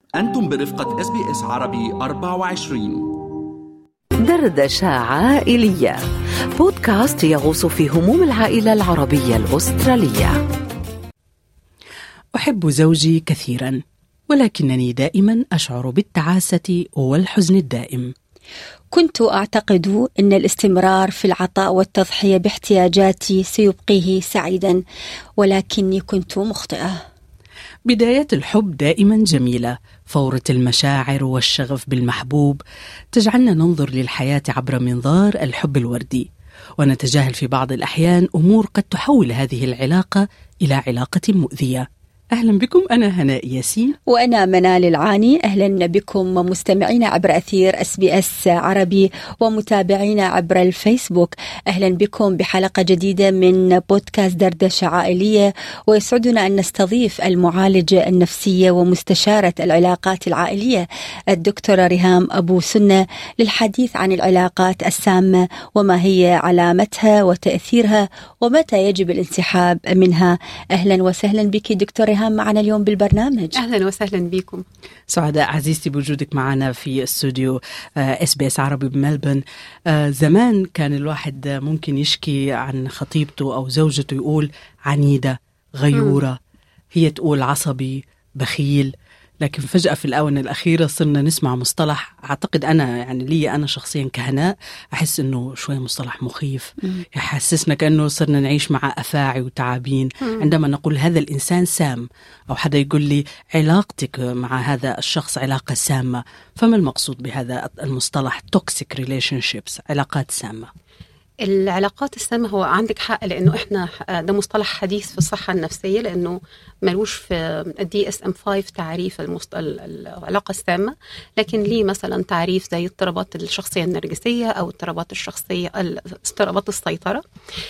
أنتم برفقة اس بي اس عربي 24 دردشة عائلية بودكاست يغوص في هموم العائلة العربية الأسترالية أحب زوجي كثيرا ولكنني دائما أشعر بالتعاسة والحزن الدائم كنت أعتقد أن الاستمرار في العطاء والتضحية باحتياجاتي سيبقيه سعيدا ولكني كنت مخطئة بدايات الحب دائما جميلة فورة المشاعر والشغف بالمحبوب تجعلنا ننظر للحياة عبر منظار الحب الوردي ونتجاهل في بعض الأحيان أمور قد تحول هذه العلاقة إلى علاقة مؤذية أهلا بكم أنا هناء ياسين وأنا منال العاني أهلا بكم مستمعينا عبر أثير اس بي اس عربي ومتابعينا عبر الفيسبوك أهلا بكم بحلقة جديدة من بودكاست دردشة عائلية ويسعدنا أن نستضيف المعالجة النفسية ومستشارة العلاقات العائلية الدكتورة ريهام أبو سنة للحديث عن العلاقات السامة وما هي علامتها وتأثيرها ومتى يجب الانسحاب منها أهلا وسهلا بك دكتورة ريهام معنا اليوم بالبرنامج اهلا وسهلا بكم سعداء عزيزتي بوجودك معنا في استوديو اس بي اس عربي بملبن آه، زمان كان الواحد ممكن يشكي عن خطيبته او زوجته يقول عنيده غيوره هي تقول عصبي بخيل لكن فجأة في الآونة الأخيرة صرنا نسمع مصطلح أعتقد أنا يعني لي أنا شخصيا كهناء أحس إنه شوي مصطلح مخيف يحسسنا كأنه صرنا نعيش مع أفاعي وتعابين عندما نقول هذا الإنسان سام أو حدا يقول لي علاقتك مع هذا الشخص علاقة سامة فما المقصود بهذا المصطلح توكسيك ريليشن شيبس علاقات سامة العلاقات السامة هو عندك حق لانه احنا ده مصطلح حديث في الصحة النفسية لانه ملوش في الدي اس ام 5 تعريف المست... العلاقة السامة لكن ليه مثلا تعريف زي اضطرابات الشخصية النرجسية او اضطرابات الشخصية اضطرابات السيطرة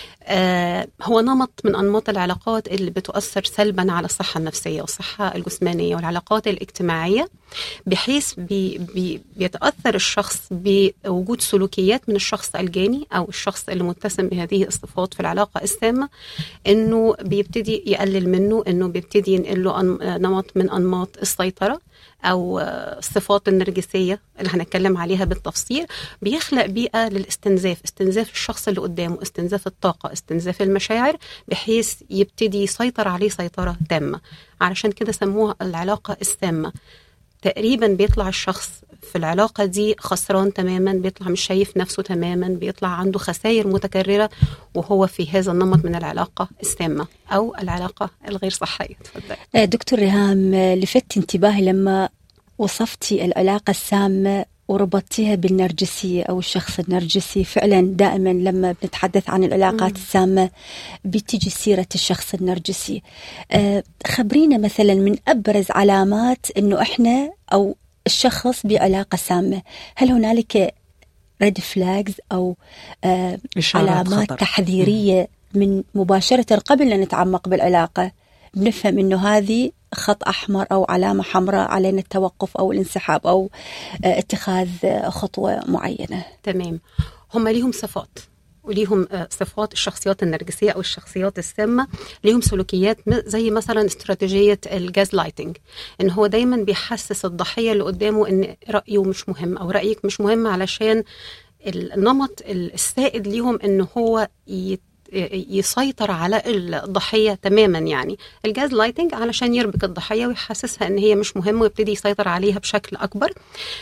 آه هو نمط من انماط العلاقات اللي بتؤثر سلبا على الصحة النفسية والصحة الجسمانية والعلاقات الاجتماعية بحيث بي بي بيتأثر الشخص بوجود سلوكيات من الشخص الجاني او الشخص اللي متسم بهذه الصفات في العلاقة السامة انه بيبتدي يقلل منه انه بيبتدي ينقل له نمط من انماط السيطرة او الصفات النرجسيه اللي هنتكلم عليها بالتفصيل بيخلق بيئه للاستنزاف استنزاف الشخص اللي قدامه استنزاف الطاقه استنزاف المشاعر بحيث يبتدي يسيطر عليه سيطره تامه علشان كده سموها العلاقه السامه تقريبا بيطلع الشخص في العلاقة دي خسران تماما بيطلع مش شايف نفسه تماما بيطلع عنده خسائر متكررة وهو في هذا النمط من العلاقة السامة أو العلاقة الغير صحية تفضل دكتور ريهام لفت انتباهي لما وصفتي العلاقة السامة وربطتيها بالنرجسية أو الشخص النرجسي فعلا دائما لما بنتحدث عن العلاقات السامة بتيجي سيرة الشخص النرجسي أه خبرينا مثلا من أبرز علامات أنه إحنا أو الشخص بعلاقة سامة هل هنالك ريد فلاجز أو أه علامات خطر. تحذيرية من مباشرة قبل أن نتعمق بالعلاقة بنفهم أنه هذه خط أحمر أو علامة حمراء علينا التوقف أو الانسحاب أو اتخاذ خطوة معينة تمام هم ليهم صفات وليهم صفات الشخصيات النرجسية أو الشخصيات السامة ليهم سلوكيات زي مثلا استراتيجية الجاز لايتنج إن هو دايما بيحسس الضحية اللي قدامه إن رأيه مش مهم أو رأيك مش مهم علشان النمط السائد ليهم إن هو يت يسيطر على الضحية تماما يعني الجاز لايتنج علشان يربك الضحية ويحسسها ان هي مش مهمة ويبتدي يسيطر عليها بشكل اكبر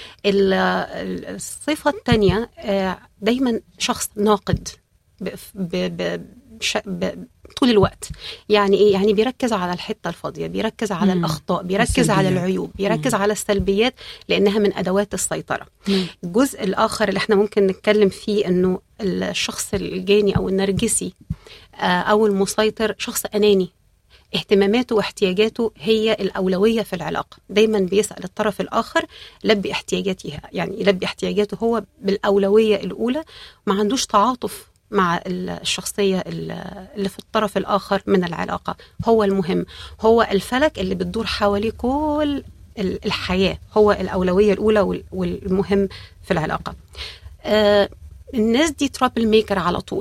الصفة الثانية دايما شخص ناقد ب ب ب طول الوقت يعني ايه يعني بيركز على الحته الفاضيه بيركز على مم. الاخطاء بيركز السلبيات. على العيوب بيركز مم. على السلبيات لانها من ادوات السيطره مم. الجزء الاخر اللي احنا ممكن نتكلم فيه انه الشخص الجاني او النرجسي او المسيطر شخص اناني اهتماماته واحتياجاته هي الأولوية في العلاقة دايما بيسأل الطرف الآخر لبي احتياجاتها يعني يلبي احتياجاته هو بالأولوية الأولى ما عندوش تعاطف مع الشخصية اللي في الطرف الآخر من العلاقة هو المهم هو الفلك اللي بتدور حواليه كل الحياة هو الأولوية الأولى والمهم في العلاقة آه الناس دي ترابل ميكر على طول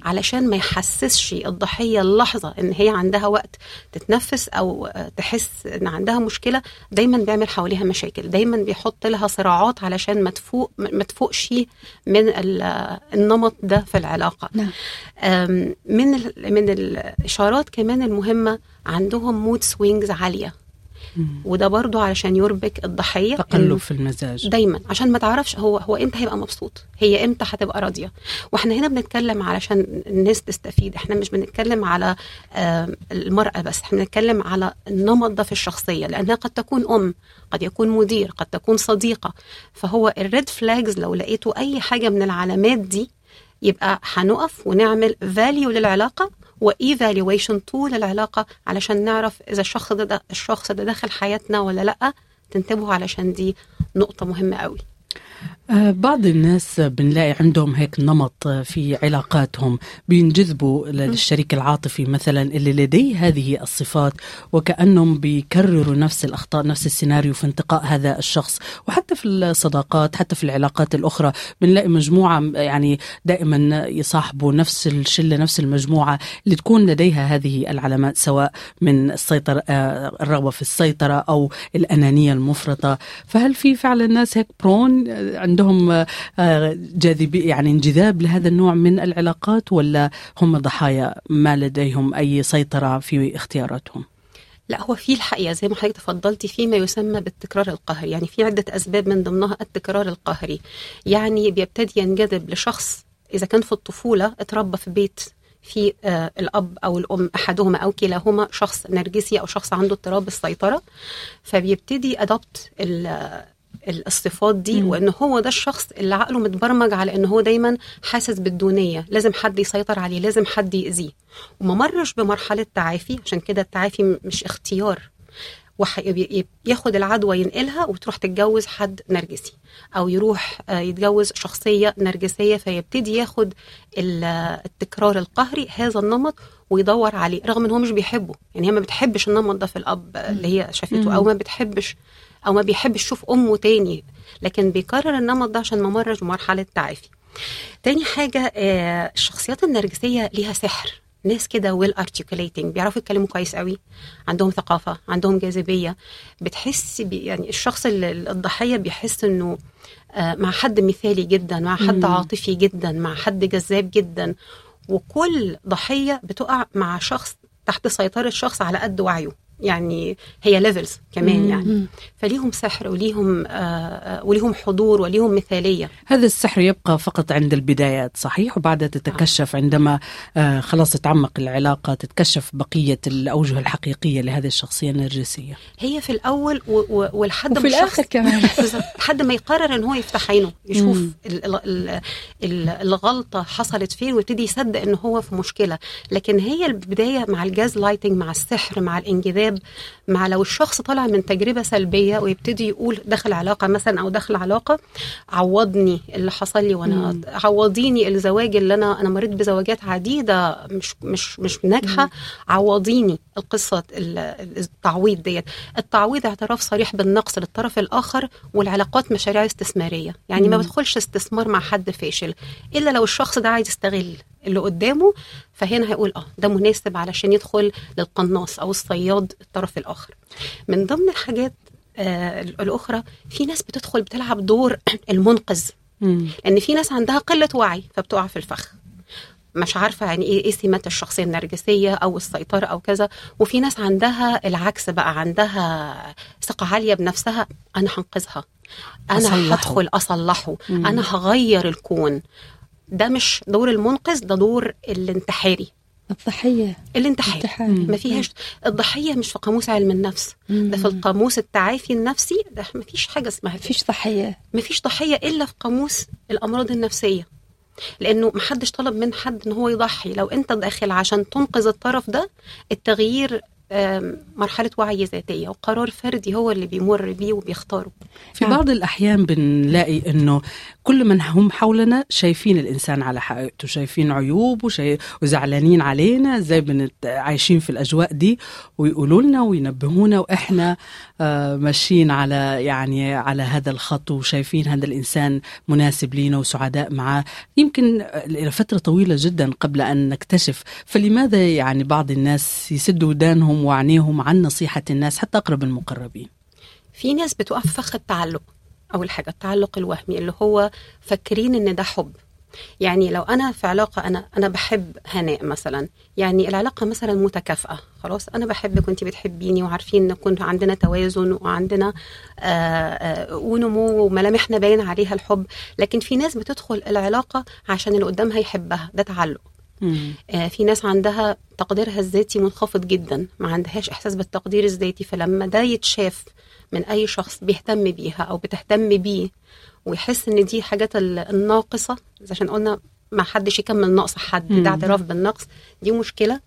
علشان ما يحسسش الضحيه اللحظه ان هي عندها وقت تتنفس او آه، تحس ان عندها مشكله دايما بيعمل حواليها مشاكل دايما بيحط لها صراعات علشان ما تفوق ما تفوقش من ال- النمط ده في العلاقه نعم أم، من ال- من الاشارات كمان المهمه عندهم مود سوينجز عاليه وده برضو علشان يربك الضحيه تقلب إنه- في المزاج دايما عشان ما تعرفش هو هو امتى هيبقى مبسوط هي امتى هتبقى راضيه واحنا هنا بنتكلم علشان الناس تستفيد احنا مش بنتكلم على آم، المراه بس احنا بنتكلم على النمط ده في الشخصيه لانها قد تكون ام قد يكون مدير قد تكون صديقه فهو الريد فلاجز لو لقيتوا اي حاجه من العلامات دي يبقى هنقف ونعمل فاليو للعلاقه وايفالويشن طول العلاقه علشان نعرف اذا الشخص ده, ده الشخص ده داخل حياتنا ولا لا تنتبهوا علشان دي نقطه مهمه قوي آه، بعض الناس بنلاقي عندهم هيك نمط آه، في علاقاتهم بينجذبوا للشريك العاطفي مثلا اللي لديه هذه الصفات وكأنهم بيكرروا نفس الأخطاء نفس السيناريو في انتقاء هذا الشخص وحتى في الصداقات حتى في العلاقات الأخرى بنلاقي مجموعة يعني دائما يصاحبوا نفس الشلة نفس المجموعة اللي تكون لديها هذه العلامات سواء من السيطرة آه، الرغبة في السيطرة أو الأنانية المفرطة فهل في فعلا ناس هيك برون آه، عندهم آه، آه، جاذبية يعني انجذاب لهذا النوع من العلاقات ولا هم ضحايا ما لديهم أي سيطرة في اختياراتهم لا هو في الحقيقه زي ما حضرتك تفضلتي في ما يسمى بالتكرار القهري يعني في عده اسباب من ضمنها التكرار القهري يعني بيبتدي ينجذب لشخص اذا كان في الطفوله اتربى في بيت في آه الاب او الام احدهما او كلاهما شخص نرجسي او شخص عنده اضطراب السيطره فبيبتدي ادوبت الصفات دي مم. وان هو ده الشخص اللي عقله متبرمج على ان هو دايما حاسس بالدونيه لازم حد يسيطر عليه لازم حد يأذيه وما مرش بمرحله تعافي عشان كده التعافي م- مش اختيار وح- يب- يب- ياخد العدوى ينقلها وتروح تتجوز حد نرجسي او يروح آه، يتجوز شخصيه نرجسيه فيبتدي ياخد ال- آه، التكرار القهري هذا النمط ويدور عليه رغم ان هو مش بيحبه يعني هي ما بتحبش النمط ده في الاب آه، اللي هي شافته او ما بتحبش او ما بيحبش يشوف امه تاني لكن بيكرر النمط ده عشان ما مرش بمرحله تعافي تاني حاجه آه، الشخصيات النرجسيه ليها سحر ناس كده ويل ارتكوليتنج بيعرفوا يتكلموا كويس قوي عندهم ثقافه عندهم جاذبيه بتحس بي يعني الشخص ال- الضحيه بيحس انه آه، مع حد مثالي جدا مع حد مم. عاطفي جدا مع حد جذاب جدا وكل ضحيه بتقع مع شخص تحت سيطره شخص على قد وعيه يعني هي ليفلز كمان مم. يعني مم. فليهم سحر وليهم آه، آه، وليهم حضور وليهم مثاليه هذا السحر يبقى فقط عند البدايات صحيح وبعدها تتكشف عندما آه، خلاص تتعمق العلاقة تتكشف بقية الأوجه الحقيقية لهذه الشخصية النرجسية هي في الاول و- و- ولحد وفي ما الآخر الشخص- كمان. بالظبط، لحد ما يقرر ان هو يفتح عينه يشوف مم. ال- ال- ال- ال- الغلطه حصلت فين ويبتدي يصدق ان هو في مشكله لكن هي البدايه مع الجاز لايتنج مع السحر مع الانجذاب مع لو الشخص طالع من تجربه سلبيه ويبتدي يقول دخل علاقه مثلا او دخل علاقه عوضني اللي حصل لي وانا مم. عوضيني الزواج اللي انا انا مريت بزواجات عديده مش مش مش ناجحه عوضيني القصه ال- التعويض ديت التعويض اعتراف صريح بالنقص للطرف الاخر والعلاقات مشاريع استثماريه يعني ما مم. بدخلش استثمار مع حد فاشل الا لو الشخص ده عايز يستغل اللي قدامه فهنا هيقول اه ده مناسب علشان يدخل للقناص او الصياد الطرف الاخر من ضمن الحاجات آه الاخرى في ناس بتدخل بتلعب دور المنقذ مم. لان في ناس عندها قله وعي فبتقع في الفخ مش عارفه يعني ايه ايه سمات الشخصيه النرجسيه او السيطره او كذا وفي ناس عندها العكس بقى عندها ثقه عاليه بنفسها انا هنقذها انا أصلحه. هدخل اصلحه مم. انا هغير الكون ده مش دور المنقذ ده دور الانتحاري الضحية الانتحاري انتحاري. ما فيهاش الضحيه مش في قاموس علم النفس ده في القاموس التعافي النفسي ده ما فيش حاجه اسمها كده. فيش ضحية ما فيش ضحيه الا في قاموس الامراض النفسيه لانه محدش طلب من حد ان هو يضحي لو انت داخل عشان تنقذ الطرف ده التغيير آم، مرحله وعي ذاتيه وقرار فردي هو اللي بيمر بيه وبيختاره في نعم. بعض الأحيان بنلاقي أنه كل من هم حولنا شايفين الإنسان على حقيقته شايفين عيوب وشي... وزعلانين علينا زي بنت عايشين في الأجواء دي ويقولوا لنا وينبهونا وإحنا آه ماشيين على يعني على هذا الخط وشايفين هذا الإنسان مناسب لينا وسعداء معاه يمكن إلى فترة طويلة جدا قبل أن نكتشف فلماذا يعني بعض الناس يسدوا ودانهم وعينيهم عن نصيحة الناس حتى أقرب المقربين في ناس بتقع في فخ التعلق اول حاجه التعلق الوهمي اللي هو فاكرين ان ده حب يعني لو انا في علاقه انا انا بحب هناء مثلا يعني العلاقه مثلا متكافئه خلاص انا بحبك وانت بتحبيني وعارفين ان كنا عندنا توازن وعندنا آه آه ونمو وملامحنا باين عليها الحب لكن في ناس بتدخل العلاقه عشان اللي قدامها يحبها ده تعلق آه، في ناس عندها تقديرها الذاتي منخفض جدا ما عندهاش احساس بالتقدير الذاتي فلما ده يتشاف من اي شخص بيهتم بيها او بتهتم بيه ويحس ان دي حاجات ال- الناقصه عشان قلنا ما حدش يكمل نقص حد مم. ده اعتراف بالنقص دي مشكله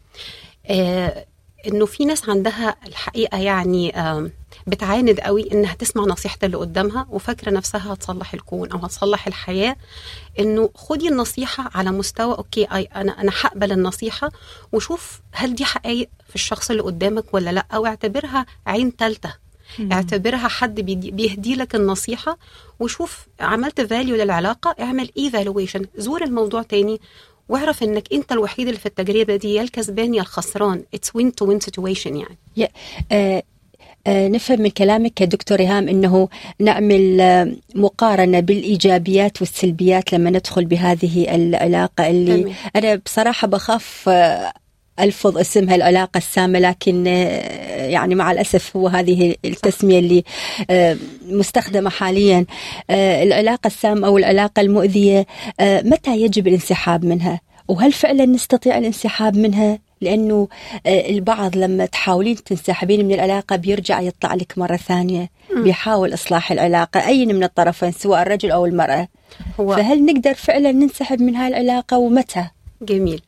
آه انه في ناس عندها الحقيقه يعني آه بتعاند قوي انها تسمع نصيحه اللي قدامها وفاكره نفسها هتصلح الكون او هتصلح الحياه انه خدي النصيحه على مستوى اوكي أي انا انا هقبل النصيحه وشوف هل دي حقائق في الشخص اللي قدامك ولا لا او اعتبرها عين ثالثه اعتبرها حد بيدي- بيهدي لك النصيحه وشوف عملت فاليو للعلاقه اعمل ايفالويشن زور الموضوع تاني واعرف انك انت الوحيد اللي في التجربه دي يا الكسبان يا الخسران اتس وين تو وين سيتويشن يعني آه، آه، نفهم من كلامك يا دكتور ريهام انه نعمل آه، مقارنه بالايجابيات والسلبيات لما ندخل بهذه العلاقه اللي تمام. انا بصراحه بخاف آه، الفظ اسمها العلاقه السامه لكن آه، يعني مع الاسف هو هذه التسميه اللي آه، مستخدمه حاليا آه، العلاقه السامه او العلاقه المؤذيه آه، متى يجب الانسحاب منها وهل فعلا نستطيع الانسحاب منها لانه آه، البعض لما تحاولين تنسحبين من العلاقه بيرجع يطلع لك مره ثانيه بيحاول اصلاح العلاقه اي من الطرفين سواء الرجل او المراه هو فهل نقدر فعلا ننسحب من هاي العلاقه ومتى جميل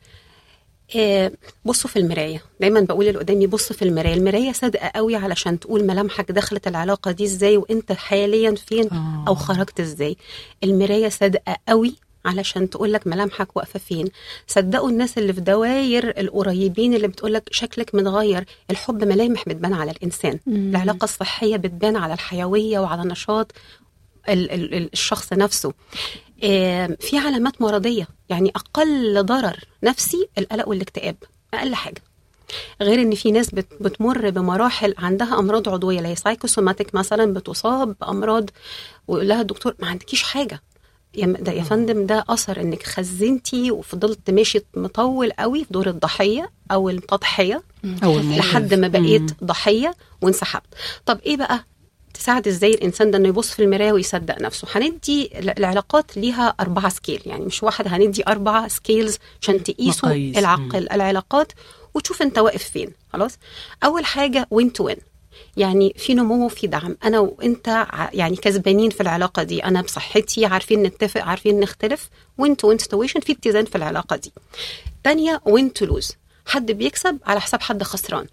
آه، بصوا في المرايه دايما بقول اللي قدامي بص في المرايه المرايه صادقه قوي علشان تقول ملامحك دخلت العلاقه دي ازاي وانت حاليا فين آه. او خرجت ازاي المرايه صادقه قوي علشان تقول لك ملامحك واقفه فين صدقوا الناس اللي في دواير القريبين اللي بتقول لك شكلك متغير الحب ملامح بتبان على الانسان العلاقه الصحيه بتبان على الحيويه وعلى نشاط ال- ال- ال- الشخص نفسه آم، في علامات مرضيه يعني اقل ضرر نفسي القلق والاكتئاب اقل حاجه غير ان في ناس بت- بتمر بمراحل عندها امراض عضويه اللي هي سايكوسوماتيك مثلا بتصاب بامراض ويقول لها الدكتور ما عندكيش حاجه يا م- ده يا فندم ده اثر انك خزنتي وفضلت ماشي مطول قوي في دور الضحيه او التضحيه أو الموقف. لحد ما بقيت مم. ضحيه وانسحبت طب ايه بقى تساعد ازاي الانسان ده انه يبص في المرايه ويصدق نفسه هندي ال- العلاقات ليها اربعه سكيل يعني مش واحد هندي اربعه سكيلز عشان تقيسوا مقاييس. العقل العلاقات وتشوف انت واقف فين خلاص اول حاجه وين تو وين يعني في نمو وفي دعم انا وانت ع- يعني كسبانين في العلاقه دي انا بصحتي عارفين نتفق عارفين نختلف وين تو وين سيتويشن في اتزان في العلاقه دي تانية وين تو لوز حد بيكسب على حساب حد خسران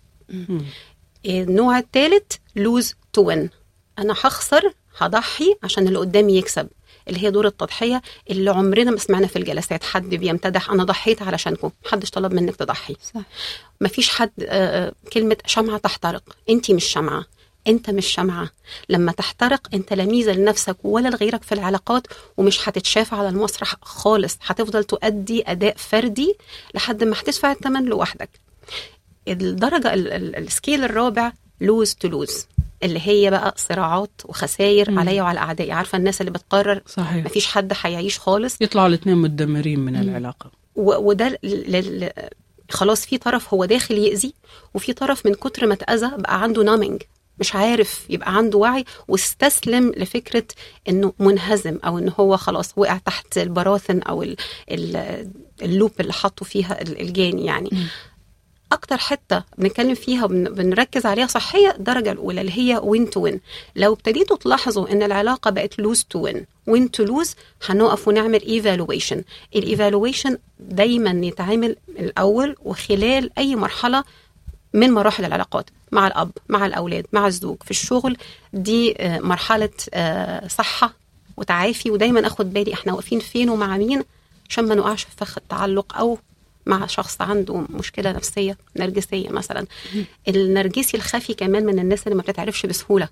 النوع الثالث لوز تو وين انا هخسر هضحي عشان اللي قدامي يكسب اللي هي دور التضحيه اللي عمرنا ما سمعنا في الجلسات حد بيمتدح انا ضحيت علشانكم محدش طلب منك تضحي صح. مفيش حد آه، آه، كلمه شمعه تحترق انت مش شمعه انت مش شمعه لما تحترق انت لا ميزه لنفسك ولا لغيرك في العلاقات ومش هتتشاف على المسرح خالص هتفضل تؤدي اداء فردي لحد ما هتدفع الثمن لوحدك الدرجه ال- ال- السكيل الرابع لوز تو لوز اللي هي بقى صراعات وخساير مم. عليا وعلى اعدائي عارفه الناس اللي بتقرر صحيح مفيش حد هيعيش خالص يطلعوا الاثنين متدمرين من العلاقة و- وده ل- ل- ل- خلاص في طرف هو داخل يأذي وفي طرف من كتر ما اتأذى بقى عنده نامينج مش عارف يبقى عنده وعي واستسلم لفكرة انه منهزم او ان هو خلاص وقع تحت البراثن او ال ال اللوب اللي حطوا فيها ال- الجاني يعني اكتر حته بنتكلم فيها وبنركز عليها صحيه الدرجه الاولى اللي هي وين تو وين لو ابتديتوا تلاحظوا ان العلاقه بقت لوز تو وين وين تو لوز هنقف ونعمل ايفالويشن الايفالويشن دايما يتعمل الاول وخلال اي مرحله من مراحل العلاقات مع الاب مع الاولاد مع الزوج في الشغل دي آه، مرحله آه، صحه وتعافي ودايما اخد بالي احنا واقفين فين ومع مين عشان ما نقعش في فخ التعلق او مع شخص عنده مشكله نفسيه نرجسيه مثلا النرجسي الخفي كمان من الناس اللي ما بتتعرفش بسهوله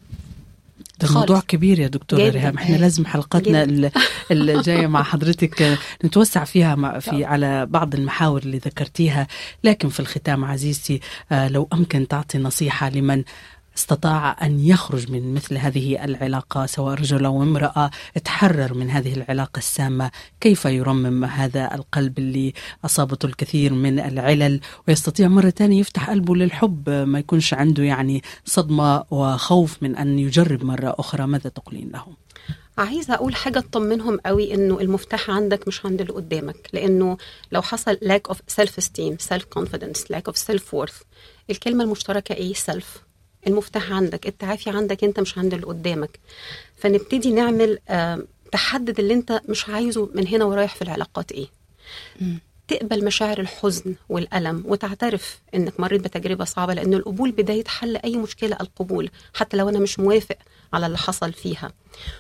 ده خالص. موضوع كبير يا دكتورة جداً. ريهام احنا لازم حلقتنا جداً. ال- اللي جاية مع حضرتك آه، نتوسع فيها مع في طبعاً. على بعض المحاور اللي ذكرتيها لكن في الختام عزيزتي آه، لو أمكن تعطي نصيحة لمن استطاع أن يخرج من مثل هذه العلاقة سواء رجل أو امرأة تحرر من هذه العلاقة السامة كيف يرمم هذا القلب اللي أصابته الكثير من العلل ويستطيع مرة تانية يفتح قلبه للحب آه، ما يكونش عنده يعني صدمة وخوف من أن يجرب مرة أخرى ماذا تقولين له؟ عايزه اقول حاجه تطمنهم قوي انه المفتاح عندك مش عند اللي قدامك لانه لو حصل lack of self esteem self confidence lack of self worth الكلمه المشتركه ايه self المفتاح عندك التعافي عندك انت مش عند اللي قدامك فنبتدي نعمل آه تحدد اللي انت مش عايزه من هنا ورايح في العلاقات ايه تقبل مشاعر الحزن والألم وتعترف إنك مريت بتجربة صعبة لأن القبول بداية حل أي مشكلة القبول حتى لو أنا مش موافق على اللي حصل فيها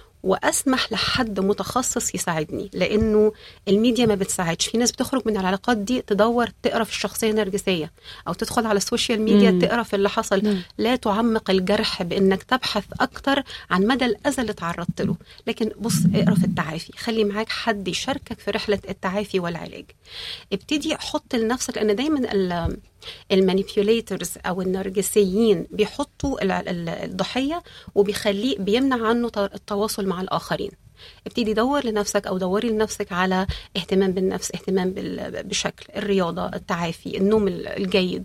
واسمح لحد متخصص يساعدني لانه الميديا ما بتساعدش في ناس بتخرج من العلاقات دي تدور تقرا في الشخصيه النرجسيه او تدخل على السوشيال ميديا مم. تقرا في اللي حصل نعم. لا تعمق الجرح بانك تبحث اكتر عن مدى الاذى اللي تعرضت له لكن بص اقرا في التعافي خلي معاك حد يشاركك في رحله التعافي والعلاج ابتدي حط لنفسك لان دايما ال- المانيبيوليترز او النرجسيين بيحطوا ال- ال- الضحيه وبيخليه بيمنع عنه ت- التواصل مع الاخرين ابتدي دور لنفسك او دوري لنفسك على اهتمام بالنفس اهتمام بال- بشكل الرياضه التعافي النوم ال- الجيد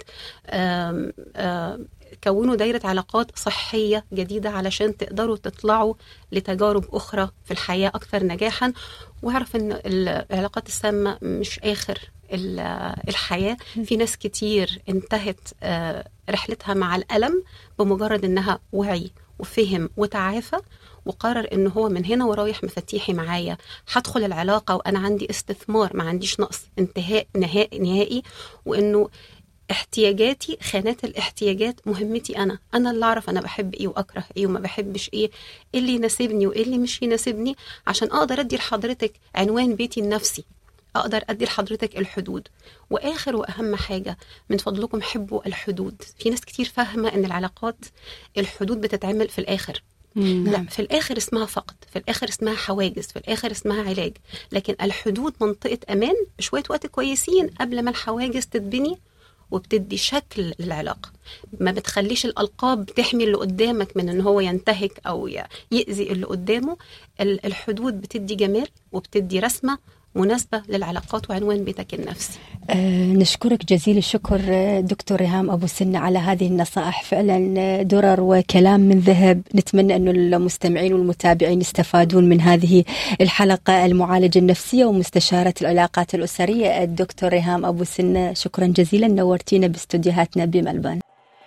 آم، آم، كونوا دايرة علاقات صحية جديدة علشان تقدروا تطلعوا لتجارب أخرى في الحياة أكثر نجاحا واعرف أن العلاقات السامة مش آخر ال- الحياة في ناس كتير انتهت آه، رحلتها مع الألم بمجرد أنها وعي وفهم وتعافى وقرر ان هو من هنا ورايح مفاتيحي معايا هدخل العلاقه وانا عندي استثمار ما عنديش نقص انتهاء نهائي نهائي وانه احتياجاتي خانات الاحتياجات مهمتي انا انا اللي اعرف انا بحب ايه واكره ايه وما بحبش ايه ايه اللي يناسبني وايه اللي مش يناسبني عشان اقدر ادي لحضرتك عنوان بيتي النفسي اقدر ادي لحضرتك الحدود واخر واهم حاجه من فضلكم حبوا الحدود في ناس كتير فاهمه ان العلاقات الحدود بتتعمل في الاخر لا في الاخر اسمها فقد في الاخر اسمها حواجز في الاخر اسمها علاج لكن الحدود منطقه امان بشويه وقت كويسين قبل ما الحواجز تتبني وبتدي شكل للعلاقه ما بتخليش الالقاب تحمي اللي قدامك من ان هو ينتهك او ي- ياذي اللي قدامه ال- الحدود بتدي جمال وبتدي رسمه مناسبه للعلاقات وعنوان بيتك النفسي آه، نشكرك جزيل الشكر آه، دكتور ريهام أبو سنة على هذه النصائح فعلا آه، درر وكلام من ذهب نتمنى أن المستمعين والمتابعين يستفادون من هذه الحلقة المعالجة النفسية ومستشارة العلاقات الأسرية الدكتور ريهام أبو سنة شكرا جزيلا نورتينا باستديوهاتنا بملبون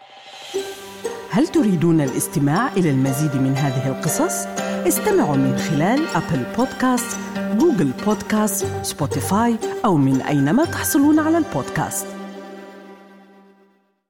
هل تريدون الاستماع إلى المزيد من هذه القصص؟ استمعوا من خلال أبل بودكاست، جوجل بودكاست، سبوتيفاي أو من أينما تحصلون على البودكاست